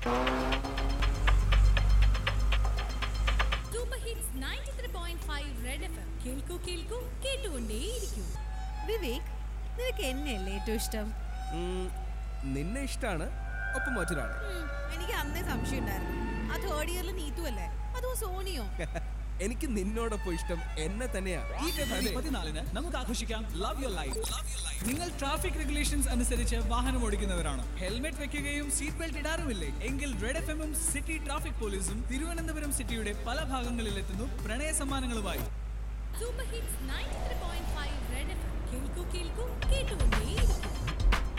super hits 93.5 red FM കേൾക്കൂ കേൾക്കൂ കേട്ടുകൊണ്ടേയിരിക്കൂ വിവേക് നിനക്ക് എന്നെയല്ലേ ഏറ്റവും ഇഷ്ടം ഉം, നിന്നെ ഇഷ്ടാണ് ഒപ്പം മറ്റൊരാളെ ഉം, എനിക്ക് അന്നേ സംശയം ഉണ്ടായിരുന്നു ആ തേർഡ് ഇയറിൽ നീതു അല്ലേ അതോ സോണിയോ എനിക്ക് നിന്നോടൊപ്പം ഇഷ്ടം എന്നെ തന്നെയാ ഈ ഫെബ്രുവരി പതിനാലിന് നമുക്ക് ആഘോഷിക്കാം ലവ് യുവർ ലൈഫ് നിങ്ങൾ ട്രാഫിക് റെഗുലേഷൻസ് അനുസരിച്ച് വാഹനം ഓടിക്കുന്നവരാണോ ഹെൽമെറ്റ് വെക്കുകയും സീറ്റ് ബെൽറ്റ് ഇടാറുമില്ലേ എങ്കിൽ റെഡ് എഫ് എമ്മും സിറ്റി ട്രാഫിക് പോലീസും തിരുവനന്തപുരം സിറ്റിയുടെ പല ഭാഗങ്ങളിൽ എത്തുന്നു പ്രണയ സമ്മാനങ്ങളുമായി സൂപ്പർ ഹിറ്റ്സ് 93.5 റെഡ് എഫ്എം കേൾക്കൂ കേൾക്കൂ കേട്ടുകൊണ്ടേയിരിക്കൂ